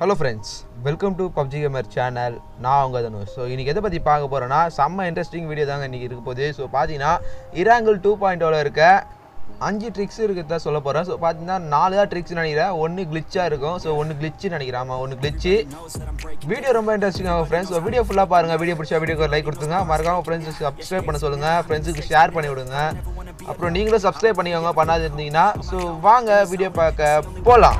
hello friends welcome to PUBG gamer channel நான் உங்கள் Dhanush so இன்றைக்கி எதை பற்றி பார்க்க போகிறேன்னா செம்ம இன்ட்ரெஸ்டிங் வீடியோ தாங்க இன்றைக்கி இருக்க போகுது ஸோ பார்த்தீங்கன்னா இராங்கல் டூ பாயிண்ட் இருக்க அஞ்சு ட்ரிக்ஸ் இருக்கிறத சொல்ல போகிறேன் ஸோ பார்த்தீங்கன்னா நாலு தான் ட்ரிக்ஸ் நினைக்கிறேன் ஒன்று கிளிச்சாக இருக்கும் ஸோ ஒன்று கிளிச்சு நினைக்கிறேன் ஆமாம் ஒன்று கிளிச்சு வீடியோ ரொம்ப இன்ட்ரெஸ்டிங்காக ஃப்ரெண்ட்ஸ் ஸோ வீடியோ ஃபுல்லாக பாருங்கள் வீடியோ பிடிச்சா வீடியோக்கு ஒரு லைக் கொடுத்துங்க மறக்காம ஃப்ரெண்ட்ஸுக்கு சப்ஸ்கிரைப் பண்ண சொல்லுங்கள் ஃப்ரெண்ட்ஸுக்கு ஷேர் பண்ணி விடுங்க அப்புறம் நீங்களும் சப்ஸ்கிரைப் பண்ணிக்கோங்க பண்ணாது இருந்தீங்கன்னா ஸோ வாங்க வீடியோ பார்க்க போகலாம்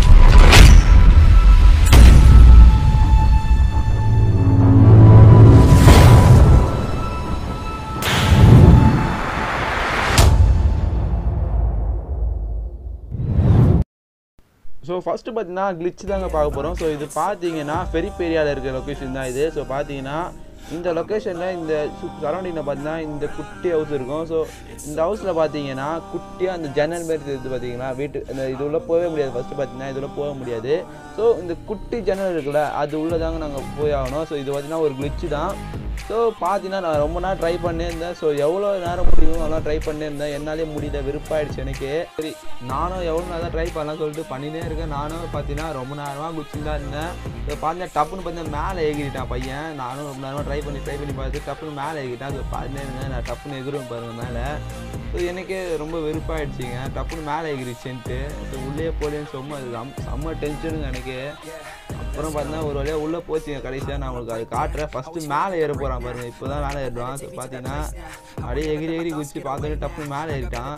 ஸோ ஃபஸ்ட்டு பார்த்தீங்கன்னா glitch தாங்க பார்க்க போகிறோம் ஸோ இது பார்த்தீங்கன்னா பெரிப்பேரியாவில் இருக்கிற லொக்கேஷன் தான் இது ஸோ பார்த்தீங்கன்னா இந்த லொக்கேஷனில் இந்த சரௌண்டிங்கில் பார்த்தீங்கன்னா இந்த குட்டி ஹவுஸ் இருக்கும் ஸோ இந்த ஹவுஸில் பார்த்தீங்கன்னா குட்டியாக அந்த ஜன்னல் மாரி தெரியுது பார்த்தீங்களா வீட்டு அந்த இது உள்ள போகவே முடியாது ஃபஸ்ட்டு பார்த்தீங்கன்னா இதுல போக முடியாது ஸோ இந்த குட்டி ஜன்னல் இருக்குல்ல அது உள்ளே தாங்க நாங்கள் போய் ஆகணும் ஸோ இது பார்த்தீங்கன்னா ஒரு glitch தான் ஸோ பார்த்தீங்கன்னா நான் ரொம்ப நேரம் ட்ரை பண்ணியிருந்தேன் ஸோ எவ்வளோ நேரம் முடியுமோ அவ்வளோ ட்ரை பண்ணியிருந்தேன் என்னாலே முடியல விருப்பாயிடுச்சு எனக்கு சரி நானும் எவ்வளோ நேரம் ட்ரை பண்ணலாம் சொல்லிட்டு பண்ணினே இருக்கேன் நானும் பார்த்தீங்கன்னா ரொம்ப நேரமாக குச்சின்னு தான் இருந்தேன் ஸோ பார்த்தீங்கன்னா டப்புன்னு பார்த்தீங்கன்னா மேலே ஏகிட்டான் பையன் நானும் ரொம்ப நேரமாக ட்ரை பண்ணி ட்ரை பண்ணி பார்த்து டப்புன்னு மேலே ஏகிட்டான் ஸோ பார்த்துட்டே இருந்தேன் நான் டப்புன்னு எகிரும் பாருங்க மேலே ஸோ எனக்கே ரொம்ப வெறுப்பாயிடுச்சிங்க டப்புன்னு மேலே எகிரிச்சுன்ட்டு ஸோ உள்ளே போலேன்னு சும்மா அது செம்ம- செம்ம டென்ஷனுங்க எனக்கு அப்புறம் பார்த்தீங்கன்னா ஒரு வழியாக உள்ளே போச்சுங்க கடைசியாக நான் உங்களுக்கு அது காட்டுறேன் ஃபஸ்ட்டு மேலே ஏற போகிறான் பாருங்க இப்போ தான் மேலே ஏறுவான் ஸோ பார்த்தீங்கன்னா அப்படியே எகிரி எகிரி குச்சி பார்த்தோன்னே டப்புன்னு மேலே ஏறிட்டான்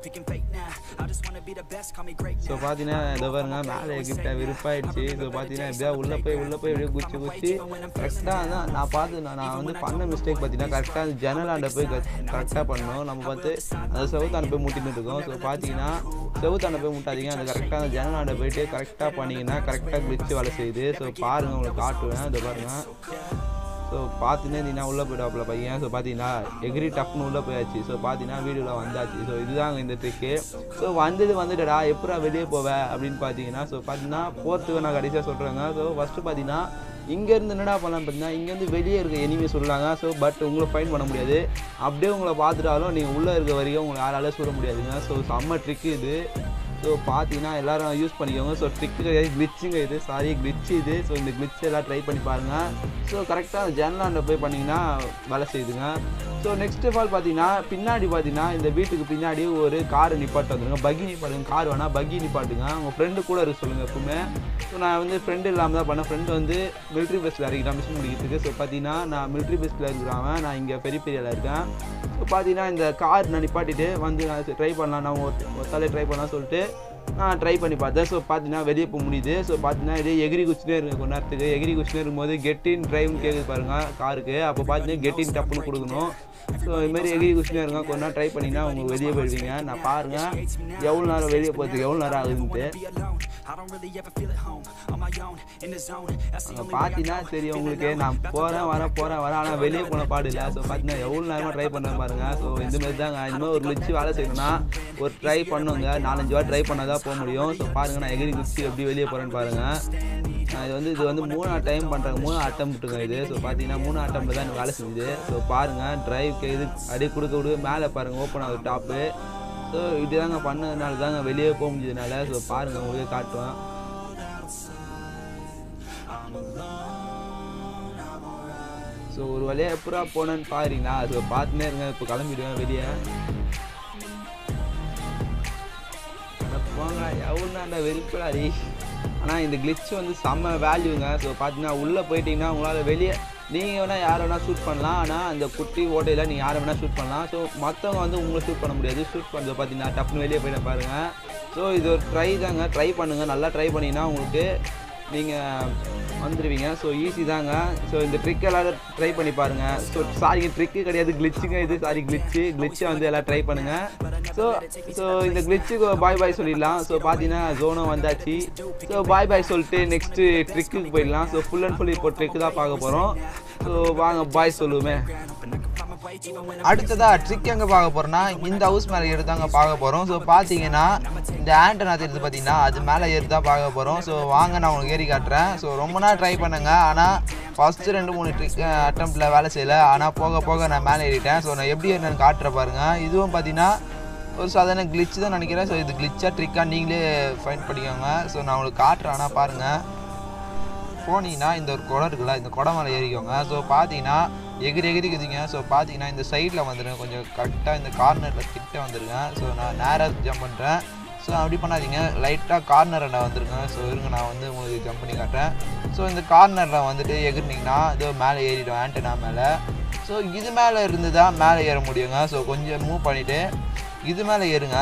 ஸோ பார்த்தீங்கன்னா இதை பாருங்க மேலே எகிட்டேன் விருப்பாயிடுச்சு ஸோ பார்த்தீங்கன்னா எப்படியா உள்ளே போய் உள்ளே போய் எப்படியே குச்சி குச்சி கரெக்டாக தான் நான் பார்த்து நான் நான் வந்து பண்ண மிஸ்டேக் பார்த்தீங்கன்னா கரெக்டாக அந்த ஜன்னலாண்ட போய் கரெக்டாக பண்ணோம் நம்ம பார்த்து அந்த செவுத்தாண்ட போய் முட்டிட்டு இருக்கோம் ஸோ பார்த்தீங்கன்னா செவுத்தாண்ட போய் முட்டாதீங்க அந்த கரெக்டாக அந்த ஜன்னலாண்ட போயிட்டு கரெக்டாக பண்ணீங்கன்னா கரெக்டாக கிளிச்சு வேலை செய்யுது ஸோ பாருங்கள் உங்களுக்கு காட்டுவேன் இதை பாருங்கள் ஸோ பார்த்துனே நீ உள்ளே போய்டாப்புல பையன் ஸோ பார்த்தீங்கன்னா எகிரி டப்புன்னு உள்ளே போயாச்சு ஸோ பார்த்தீங்கன்னா வீடியோவில் வந்தாச்சு ஸோ இதுதாங்க இந்த ட்ரிக்கு ஸோ வந்தது வந்துட்டடா எப்படா வெளியே போவ அப்படின்னு பார்த்தீங்கன்னா ஸோ பார்த்தீங்கன்னா போகிறதுக்கு நான் கடைசியாக சொல்கிறேங்க ஸோ ஃபஸ்ட்டு பார்த்தீங்கன்னா இங்கேருந்து என்னடா பண்ணலாம் பார்த்தீங்கன்னா இங்கேருந்து வெளியே இருக்க எனிமே சொல்கிறாங்க ஸோ பட் உங்களை ஃபைன் பண்ண முடியாது அப்படியே உங்களை பார்த்துட்டாலும் நீங்கள் உள்ளே இருக்க வரைக்கும் உங்களை யாரால சொல்ல முடியாதுங்க ஸோ செம்ம ட்ரிக்கு இது ஸோ பார்த்தீங்கன்னா எல்லாரும் யூஸ் பண்ணிக்கோங்க ஸோ ட்ரிக்கு கிடையாது கிளிச்சுங்க இது சாரி கிளிச் இது ஸோ இந்த கிளிச் எல்லாம் ட்ரை பண்ணி பாருங்கள் ஸோ கரெக்டாக ஜன்னலாண்ட போய் பண்ணிங்கன்னா வேலை செய்யுதுங்க ஸோ நெக்ஸ்ட் ஆஃப் ஆல் பார்த்தீங்கன்னா பின்னாடி பார்த்தீங்கன்னா இந்த வீட்டுக்கு பின்னாடி ஒரு கார் நிப்பாட்டு வந்துருங்க பக்கி நிப்பாட்டுங்க கார் வேணால் பக்கி நிப்பாட்டுங்க உங்கள் ஃப்ரெண்டு கூட இருக்க சொல்லுங்கள் எப்பவுமே ஸோ நான் வந்து ஃப்ரெண்டு இல்லாமல் தான் பண்ணேன் ஃப்ரெண்டு வந்து மிலிட்ரி பஸ்ஸில் இறங்கிட்டான் மிஷின் முடிக்கிறதுக்கு ஸோ பார்த்தீங்கன்னா நான் மிலிட்ரி பஸ்ஸில் இருக்கிறான் நான் இங்கே பெரிய பெரியாவில் இருக்கேன் ஸோ பார்த்தீங்கன்னா இந்த கார் நான் நிப்பாட்டிட்டு வந்து நான் ட்ரை பண்ணலாம் நான் ஒரு ஒத்தாலே ட்ரை பண்ணலாம் சொல்லிட்டு நான் ட்ரை பண்ணி பார்த்தேன் ஸோ பார்த்தீங்கன்னா வெளியே போக முடியுது ஸோ பார்த்தீங்கன்னா இதே எகிரி குச்சினே இருக்கு கொஞ்ச நேரத்துக்கு எகிரி குச்சினே இருக்கும்போது கெட்டின் டிரைவ்னு கேட்குது பாருங்க காருக்கு அப்போ பார்த்தீங்கன்னா கெட்டின் டப்புன்னு கொடுக்கணும் ஸோ இதுமாரி எகிரி குச்சினே இருங்க கொஞ்ச நேரம் ட்ரை பண்ணிங்கன்னா உங்களுக்கு வெளியே போயிடுவீங்க நான் பாருங்கள் எவ்வளோ நேரம் வெளியே போகிறதுக்கு எவ்வளோ நேரம் ஆகுதுன்ட்டு அங்கே பார்த்தீங்கன்னா சரி உங்களுக்கு நான் போகிறேன் வரேன் போகிறேன் வரேன் ஆனால் வெளியே போன பாடு இல்லை ஸோ பார்த்தீங்கன்னா எவ்வளோ நேரமாக ட்ரை பண்ணுறேன் பாருங்கள் ஸோ இந்த மாதிரி தாங்க இந்த மாதிரி ஒரு லிச்சு வேலை செய்யணும்னா ஒரு ட்ரை பண்ணுங்க நாலஞ்சு வாரம் ட்ரை பண்ணால் தான் போக முடியும் ஸோ பாருங்கள் நான் எகிரி குச்சி எப்படி வெளியே போகிறேன்னு பாருங்கள் நான் இது வந்து இது வந்து மூணாவது டைம் பண்ணுறாங்க மூணு அட்டம்ப்ட்டுங்க இது ஸோ பார்த்தீங்கன்னா மூணு அட்டம்ப்ட் தான் எனக்கு வேலை செஞ்சுது ஸோ பாருங்கள் ட்ரைவ் இது அப்படியே கொடுக்க விடு மேலே பாருங்கள் ஓப்பன் ஆகுது டாப்பு ஸோ இதுதாங்க பண்ணதுனால தாங்க வெளியே போக முடிஞ்சதுனால ஸோ பாருங்கள் உங்களுக்கே காட்டுவேன் ஸோ ஒரு வழியாக எப்படா போனேன்னு பாருங்களா ஸோ பார்த்துனே இருங்க இப்போ கிளம்பிடுவேன் வெளியே அட போங்க எவ்வளோ அந்த வெறுப்படாடி ஆனால் இந்த glitch வந்து செம்ம வேல்யூங்க ஸோ பார்த்தீங்கன்னா உள்ளே போயிட்டீங்கன்னா உங்களால் வெளியே நீங்கள் வேணால் யாரை வேணால் ஷூட் பண்ணலாம் ஆனால் அந்த குட்டி ஓட்டையில் நீங்கள் யாரை வேணால் ஷூட் பண்ணலாம் ஸோ மற்றவங்க வந்து உங்களை ஷூட் பண்ண முடியாது ஷூட் பண்ணுறது பார்த்தீங்கன்னா டப்புன்னு வெளியே போயிட பாருங்கள் ஸோ இது ஒரு ட்ரை தாங்க ட்ரை பண்ணுங்கள் நல்லா ட்ரை பண்ணிங்கன்னா உங்களுக்கு நீங்கள் வந்துடுவீங்க ஸோ ஈஸி தாங்க ஸோ இந்த ட்ரிக் எல்லாரும் ட்ரை பண்ணி பாருங்கள் ஸோ சாரி ட்ரிக்கு கிடையாது கிளிச்சுங்க இது சாரி கிளிச்சு கிளிச்சை வந்து எல்லாம் ட்ரை பண்ணுங்கள் ஸோ ஸோ இந்த கிளிச்சுக்கு பாய் பாய் சொல்லிடலாம் ஸோ பார்த்தீங்கன்னா ஜோனும் வந்தாச்சு ஸோ பாய் பாய் சொல்லிட்டு நெக்ஸ்ட்டு ட்ரிக்குக்கு போயிடலாம் ஸோ ஃபுல் அண்ட் ஃபுல் இப்போ ட்ரிக்கு தான் பார்க்க போகிறோம் ஸோ வாங்க பாய் சொல்லுவோமே அடுத்ததா ட்ரிக் எங்கே பார்க்க போகிறோன்னா இந்த ஹவுஸ் மேலே ஏறி தாங்க பார்க்க போகிறோம் ஸோ பார்த்தீங்கன்னா இந்த ஆண்டனா தெரியுது பார்த்தீங்கன்னா அது மேலே ஏறி தான் பார்க்க போகிறோம் ஸோ வாங்க நான் உங்களுக்கு ஏறி காட்டுறேன் ஸோ ரொம்ப நாள் ட்ரை பண்ணுங்க ஆனால் ஃபஸ்ட்டு ரெண்டு மூணு ட்ரிக் அட்டம்ப்டில் வேலை செய்யலை ஆனால் போக போக நான் மேலே ஏறிட்டேன் ஸோ நான் எப்படி ஏறினேன்னு காட்டுறேன் பாருங்கள் இதுவும் பார்த்தீங்கன்னா ஒரு சாதாரண கிளிச் தான் நினைக்கிறேன் ஸோ இது கிளிச்சாக ட்ரிக்காக நீங்களே ஃபைன் பண்ணிக்கோங்க ஸோ நான் உங்களுக்கு காட்டுறேன் ஆனால் பாருங்கள் போனீங்கன்னா இந்த ஒரு குடம் இருக்குல்ல இந்த குடம் மேலே ஏறிக்கோங்க ஸோ பார்த்தீங்கன்னா எகிரி எகிரி குதிங்க ஸோ பார்த்தீங்கன்னா இந்த சைடில் வந்துடுங்க கொஞ்சம் கரெக்டாக இந்த கார்னரில் கிட்ட வந்துருங்க ஸோ நான் நேராக ஜம்ப் பண்ணுறேன் ஸோ அப்படி பண்ணாதீங்க லைட்டாக கார்னர் நான் வந்துருங்க ஸோ இருங்க நான் வந்து உங்களுக்கு ஜம்ப் பண்ணி காட்டுறேன் ஸோ இந்த கார்னரில் வந்துட்டு எகிரினீங்கன்னா இதோ மேலே ஏறிடும் ஆண்டனா மேலே ஸோ இது மேலே இருந்து தான் மேலே ஏற முடியுங்க ஸோ கொஞ்சம் மூவ் பண்ணிவிட்டு இது மேலே ஏறுங்க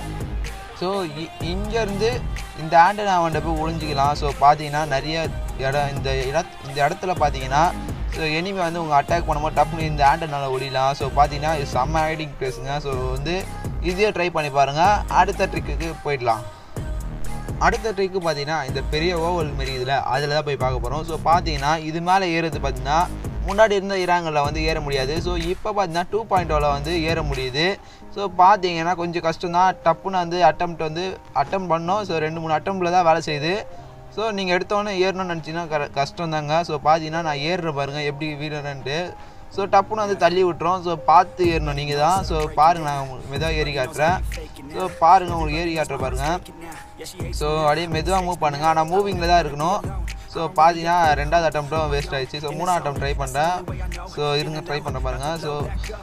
ஸோ இங்கேருந்து இந்த ஆண்டனா அவன்கிட்ட போய் ஒளிஞ்சிக்கலாம் ஸோ பார்த்தீங்கன்னா நிறைய இடம் இந்த இட இந்த இடத்துல பார்த்தீங்கன்னா ஸோ எனிமே வந்து உங்கள் அட்டாக் பண்ணும்போது டப்புனு இந்த ஆண்டனால ஒளியலாம் ஸோ பார்த்தீங்கன்னா இது செம்ம ஹைடிங் பிளேஸுங்க ஸோ வந்து இதையே ட்ரை பண்ணி பாருங்கள் அடுத்த ட்ரிக்குக்கு போயிடலாம் அடுத்த ட்ரிக்கு பார்த்தீங்கன்னா இந்த பெரிய ஓவல் மாரி இதில் அதில் தான் போய் பார்க்க போகிறோம் ஸோ பார்த்தீங்கன்னா இது மேலே ஏறுறது பார்த்தீங்கன்னா முன்னாடி இருந்த இறாங்களில் வந்து ஏற முடியாது ஸோ இப்போ பார்த்தீங்கன்னா டூ பாயிண்ட் வந்து ஏற முடியுது ஸோ பார்த்தீங்கன்னா கொஞ்சம் கஷ்டம் தான் டப்புன்னு வந்து அட்டம் வந்து அட்டம் பண்ணோம் ஸோ ரெண்டு மூணு அட்டம்ப்டில் தான் வேலை செய்யுது ஸோ நீங்கள் எடுத்தோன்னே ஏறணும்னு நினச்சிங்கன்னா க கஷ்டம் தாங்க ஸோ பார்த்தீங்கன்னா நான் ஏறுற பாருங்க எப்படி வீடுறேன்ட்டு ஸோ டப்புன்னு வந்து தள்ளி விட்டுரும் ஸோ பார்த்து ஏறணும் நீங்கள் தான் ஸோ பாருங்கள் நான் உங்களுக்கு மெதுவாக ஏறி காட்டுறேன் ஸோ பாருங்கள் உங்களுக்கு ஏறி காட்டுற பாருங்கள் ஸோ அப்படியே மெதுவாக மூவ் பண்ணுங்கள் ஆனால் மூவிங்கில் தான் இருக்கணும் ஸோ பார்த்தீங்கன்னா ரெண்டாவது அட்டம்ப்டும் வேஸ்ட் ஆயிடுச்சு ஸோ மூணாவது அட்டம் ட்ரை பண்ணுறேன் ஸோ இருங்க ட்ரை பண்ண பாருங்கள் ஸோ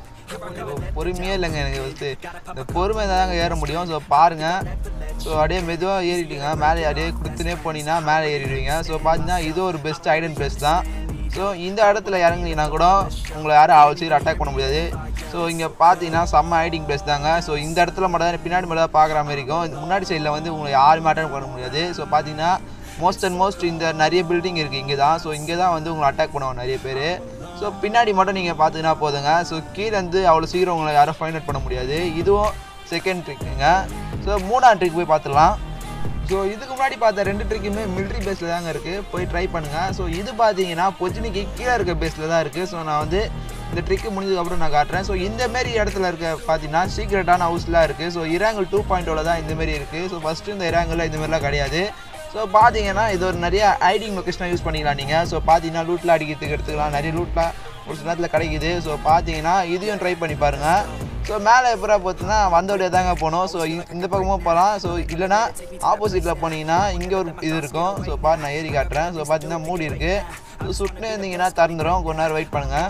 பொறுமையே இல்லைங்க எனக்கு வந்து இந்த பொறுமை தாங்க ஏற முடியும் ஸோ பாருங்கள் ஸோ அப்படியே மெதுவாக ஏறிட்டீங்க மேலே அப்படியே கொடுத்துனே போனீங்கன்னா மேலே ஏறிடுவீங்க ஸோ பார்த்தீங்கன்னா இது ஒரு பெஸ்ட் ஐடன் பிளேஸ் தான் ஸோ இந்த இடத்துல இறங்குனீங்கன்னா கூட உங்களை யாரும் அவசியம் அட்டாக் பண்ண முடியாது ஸோ இங்கே பார்த்தீங்கன்னா செம்ம ஹைடிங் பிளேஸ் தாங்க ஸோ இந்த இடத்துல மட்டும் தான் பின்னாடி மட்டும் தான் பார்க்குற மாதிரி இருக்கும் இந்த முன்னாடி சைடில் வந்து உங்களை யாருமே அட்டாக் பண்ண முடியாது ஸோ பார்த்தீங்கன்னா மோஸ்ட் அண்ட் மோஸ்ட் இந்த நிறைய பில்டிங் இருக்குது இங்கே தான் ஸோ இங்கே தான் வந்து உங்களை அட்டாக் பண்ணுவாங்க நிறைய பேர் ஸோ பின்னாடி மட்டும் நீங்கள் பார்த்தீங்கன்னா போதுங்க ஸோ கீழே வந்து அவ்வளோ சீக்கிரம் உங்களை யாரும் ஃபைண்ட் அவுட் பண்ண முடியாது இதுவும் செகண்ட் ட்ரிக்குங்க ஸோ மூணாம் ட்ரிக் போய் பார்த்துடலாம் ஸோ இதுக்கு முன்னாடி பார்த்த ரெண்டு ட்ரிக்குமே மிலிட்ரி பேஸில் தாங்க இருக்குது போய் ட்ரை பண்ணுங்கள் ஸோ இது பார்த்தீங்கன்னா பொஜினிக்கு கீழே இருக்க பேஸில் தான் இருக்குது ஸோ நான் வந்து இந்த ட்ரிக்கு முடிஞ்சதுக்கப்புறம் நான் காட்டுறேன் ஸோ இந்த மாரி இடத்துல இருக்க பார்த்தீங்கன்னா சீக்ரெட்டான ஹவுஸ்லாம் இருக்குது ஸோ இராங்கல் டூ பாயிண்ட் தான் இந்த மாதிரி இருக்குது ஸோ ஃபஸ்ட்டு இந்த இராங்கலில் இந்த மாதிரிலாம் கிடையாது ஸோ பார்த்தீங்கன்னா இது ஒரு நிறைய ஐடிங் லொக்கேஷனாக யூஸ் பண்ணிக்கலாம் நீங்கள் ஸோ பார்த்தீங்கன்னா லூட்டில் அடிக்கிறதுக்கு எடுத்துக்கலாம் நிறைய லூட்லாம் ஒரு சில நேரத்தில் கிடைக்குது ஸோ பார்த்தீங்கன்னா இதையும் ட்ரை பண்ணி பாருங்கள் ஸோ மேலே எப்பரா பார்த்தீங்கன்னா வந்தோடைய தாங்க போகணும் ஸோ இந்த பக்கமும் போகலாம் ஸோ இல்லைனா ஆப்போசிட்டில் போனீங்கன்னா இங்கே ஒரு இது இருக்கும் ஸோ பாரு நான் ஏறி காட்டுறேன் ஸோ பார்த்தீங்கன்னா மூடி இருக்குது ஸோ சுட்டுனே இருந்தீங்கன்னா திறந்துடும் கொஞ்ச நேரம் வெயிட் பண்ணுங்கள்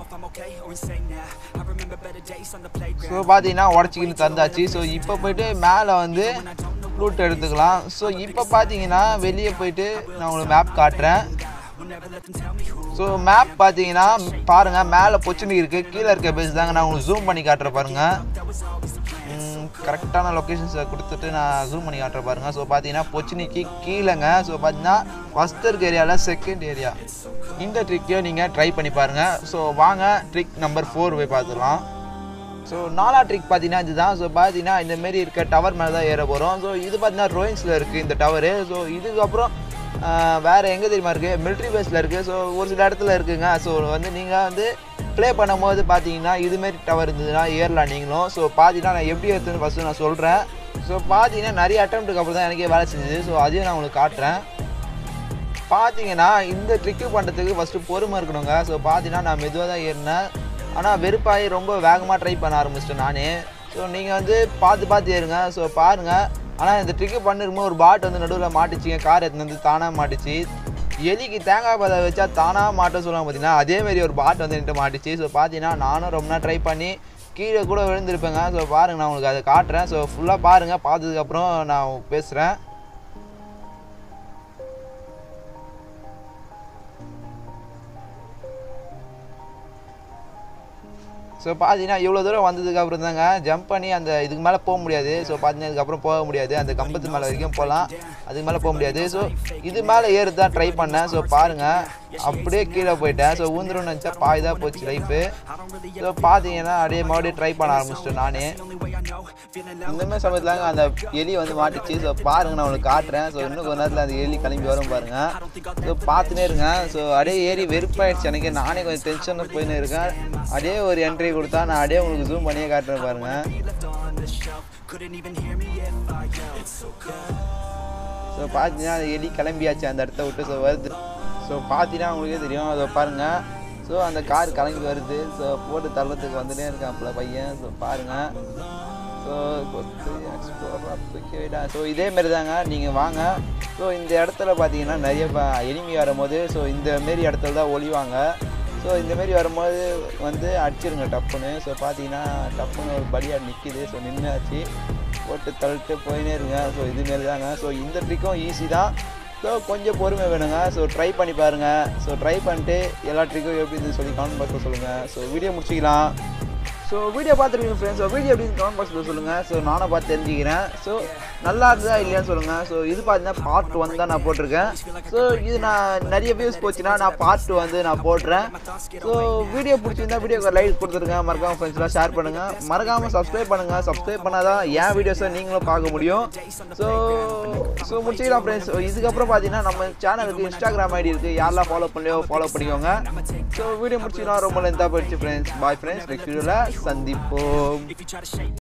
ஸோ பார்த்தீங்கன்னா உடச்சிக்கின்னு தந்தாச்சு ஸோ இப்போ போயிட்டு மேலே வந்து ஃப்ளூட் எடுத்துக்கலாம் ஸோ இப்போ பார்த்தீங்கன்னா வெளியே போயிட்டு நான் உங்களுக்கு மேப் காட்டுறேன் ஸோ மேப் பார்த்தீங்கன்னா பாருங்கள் மேலே பொச்சுனி இருக்குது கீழே இருக்க பேஸ் தாங்க நான் உங்களுக்கு ஜூம் பண்ணி காட்டுறேன் பாருங்கள் கரெக்டான லொக்கேஷன்ஸை கொடுத்துட்டு நான் ஜூம் பண்ணி காட்டுறேன் பாருங்கள் ஸோ பார்த்தீங்கன்னா பொச்சினிக்கு கீழேங்க ஸோ பார்த்தீங்கன்னா ஃபஸ்ட் இருக்க ஏரியாவில் செகண்ட் ஏரியா இந்த ட்ரிக்கையும் நீங்கள் ட்ரை பண்ணி பாருங்கள் ஸோ வாங்க ட்ரிக் நம்பர் ஃபோர் போய் பார்த்துக்கலாம் ஸோ நாலா ட்ரிக் பார்த்தீங்கன்னா இதுதான் ஸோ பார்த்தீங்கன்னா இந்த மாரி இருக்க டவர் மேலே தான் ஏற போகிறோம் ஸோ இது பார்த்தீங்கன்னா ரோயின்ஸில் இருக்குது இந்த டவரு ஸோ இதுக்கப்புறம் ஆஹ், வேற எங்கே தெரியுமா இருக்குது மிலிட்ரி பேஸில் இருக்குது ஸோ ஒரு சில இடத்துல இருக்குங்க ஸோ வந்து நீங்கள் வந்து ப்ளே பண்ணும்போது பார்த்தீங்கன்னா இதுமாரி டவர் இருந்ததுன்னா ஏறலாம் நீங்களும் ஸோ பார்த்தீங்கன்னா நான் எப்படி எடுத்துன்னு ஃபஸ்ட்டு நான் சொல்கிறேன் ஸோ பார்த்தீங்கன்னா நிறைய அட்டம்ப்ட்டுக்கு அப்புறம் தான் எனக்கே வேலை செஞ்சுது ஸோ அதையும் நான் உங்களுக்கு காட்டுறேன் பார்த்தீங்கன்னா இந்த ட்ரிக்கு பண்ணுறதுக்கு ஃபஸ்ட்டு பொறுமை இருக்கணுங்க ஸோ பார்த்தீங்கன்னா நான் மெதுவாக தான் ஏறினேன் ஆனால் வெறுப்பாகி ரொம்ப வேகமாக ட்ரை பண்ண ஆரம்பிச்சிட்டேன் நானே ஸோ நீங்கள் வந்து பார்த்து பார்த்து ஏறுங்க ஸோ பாருங்கள் ஆனால் இந்த ட்ரிக்கு பண்ணிருக்கும்போது ஒரு பாட் வந்து நடுவில் மாட்டுச்சுங்க கார் எடுத்துன்னு வந்து தானாக மாட்டுச்சு எலிக்கு தேங்காய் பதை வச்சா தானாக மாட்ட சொல்லுவாங்க பார்த்தீங்கன்னா அதேமாரி ஒரு பாட் வந்து என்கிட்ட மாட்டுச்சு ஸோ பார்த்தீங்கன்னா நானும் ரொம்ப நேரம் ட்ரை பண்ணி கீழே கூட விழுந்திருப்பேங்க ஸோ பாருங்கள் நான் உங்களுக்கு அதை காட்டுறேன் ஸோ ஃபுல்லாக பாருங்கள் பார்த்ததுக்கப்புறம் நான் பேசுகிறேன் ஸோ பார்த்தீங்கன்னா இவ்வளோ தூரம் வந்ததுக்கு அப்புறம் தாங்க ஜம்ப் பண்ணி அந்த இதுக்கு மேலே போக முடியாது ஸோ பார்த்தீங்கன்னா இதுக்கப்புறம் போக முடியாது அந்த கம்பத்து மேலே வரைக்கும் போகலாம் அதுக்கு மேலே போக முடியாது ஸோ இது மேலே ஏறு தான் ட்ரை பண்ணேன் ஸோ பாருங்கள் அப்படியே கீழே போயிட்டேன் ஸோ ஊந்துருன்னு நினச்சா பாய் தான் போச்சு லைஃபு ஸோ பார்த்தீங்கன்னா அப்படியே மறுபடியும் ட்ரை பண்ண ஆரம்பிச்சிட்டேன் நானே இந்த மாதிரி சமயத்தில் அந்த எலி வந்து மாட்டிச்சு ஸோ பாருங்க நான் உங்களுக்கு காட்டுறேன் ஸோ இன்னும் கொஞ்ச நேரத்தில் அந்த எலி கிளம்பி வரும் பாருங்க ஸோ பார்த்துனே இருங்க ஸோ அப்படியே ஏறி வெறுப்பாயிடுச்சு எனக்கு நானே கொஞ்சம் டென்ஷனில் போயின்னு இருக்கேன் அப்படியே ஒரு என்ட்ரி கொடுத்தா நான் அப்படியே உங்களுக்கு ஜூம் பண்ணியே காட்டுறேன் பாருங்க ஸோ பார்த்தீங்கன்னா அந்த எலி கிளம்பியாச்சு அந்த இடத்த விட்டு ஸோ வருது ஸோ பார்த்தீங்கன்னா உங்களுக்கே தெரியும் அதை பாருங்கள் ஸோ அந்த கார் கிளம்பி வருது ஸோ போட்டு தள்ளத்துக்கு வந்துட்டே இருக்கான் அப்பல பையன் ஸோ பாருங்கள் ஸோ ஸோ இதே மாதிரி தாங்க நீங்கள் வாங்க ஸோ இந்த இடத்துல பார்த்தீங்கன்னா நிறைய எனிமி வரும்போது ஸோ இந்த மாரி இடத்துல தான் ஒளிவாங்க ஸோ இந்தமாரி வரும்போது வந்து அடிச்சிருங்க டப்புன்னு ஸோ பார்த்தீங்கன்னா டப்புன்னு ஒரு படியாக நிற்கிது ஸோ நின்றாச்சு போட்டு தள்ளிட்டு போயினே இருங்க ஸோ இதுமாரி தாங்க ஸோ இந்த ட்ரிக்கும் ஈஸி தான் ஸோ கொஞ்சம் பொறுமை வேணுங்க ஸோ ட்ரை பண்ணி பாருங்கள் ஸோ ட்ரை பண்ணிட்டு எல்லா ட்ரிக்கும் எப்படி இருந்துன்னு சொல்லி கமெண்ட் பாக்ஸில் சொல்லுங்கள் ஸோ வீடியோ முடிச்சிக்கலாம் ஸோ வீடியோ பார்த்துருக்கீங்க ஃப்ரெண்ட்ஸ் ஸோ வீடியோ எப்படின்னு கமெண்ட் பாக்ஸில் சொல்லுங்கள் ஸோ நானும் பார்த்து தெரிஞ்சுக்கிறேன் ஸோ நல்லா இருந்ததா இல்லையான்னு சொல்லுங்கள் ஸோ இது பார்த்தீங்கன்னா பார்ட் ஒன் தான் நான் போட்டிருக்கேன் ஸோ இது நான் நிறைய வியூஸ் போச்சுன்னா நான் பார்ட் டூ வந்து நான் போடுறேன் ஸோ வீடியோ பிடிச்சிருந்தா வீடியோக்கு லைக் கொடுத்துருங்க மறக்காம ஃப்ரெண்ட்ஸ்லாம் ஷேர் பண்ணுங்கள் மறக்காமல் சப்ஸ்கிரைப் பண்ணுங்கள் சப்ஸ்கிரைப் பண்ணால் தான் என் வீடியோஸை நீங்களும் பார்க்க முடியும் ஸோ ஸோ முடிச்சுக்கலாம் ஃப்ரெண்ட்ஸ் இதுக்கப்புறம் பார்த்தீங்கன்னா நம்ம சேனலுக்கு இன்ஸ்டாகிராம் ஐடி இருக்குது யாரெல்லாம் ஃபாலோ பண்ணலையோ ஃபாலோ பண்ணிக்கோங்க ஸோ வீடியோ முடிச்சுக்கலாம் ரொம்ப லென்த்தாக போயிடுச்சு ஃப்ரெண்ட்ஸ் பாய் ஃப்ரெண்ட்ஸ் நெக்ஸ்ட் வீடியோவில் சந்திப்போம்